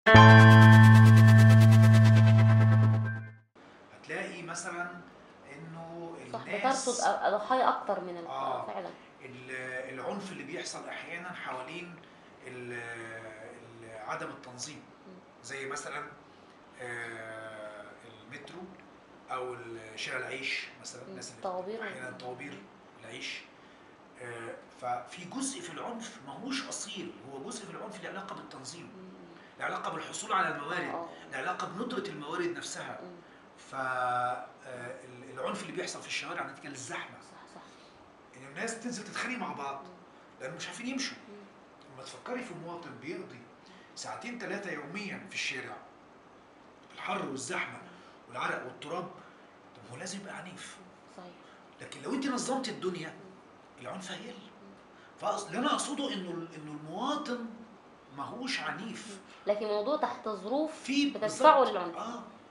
هتلاقي مثلا انه صح الناس بترصد أ- ضحايا اكتر من ال- آه. فعلا ال- العنف اللي بيحصل احيانا حوالين ال- ال- عدم التنظيم زي مثلا آه، المترو او شارع العيش مثلا مم. الناس اللي طوابير. احيانا طوابير العيش آه، ففي جزء في العنف ما هوش اصيل هو جزء في العنف له علاقه بالتنظيم مم. له علاقه بالحصول على الموارد اه له علاقه بندره الموارد نفسها مم. فالعنف اللي بيحصل في الشوارع نتيجه للزحمه صح صح ان الناس تنزل تتخانق مع بعض مم. لانهم مش عارفين يمشوا مم. لما تفكري في مواطن بيقضي ساعتين ثلاثه يوميا في الشارع الحر والزحمه والعرق والتراب طب هو لازم يبقى عنيف صحيح لكن لو انت نظمت الدنيا العنف هيقل فاللي انا اقصده انه انه المواطن ماهوش عنيف لكن موضوع تحت ظروف في بتدفعه بالظبط. للعنف اه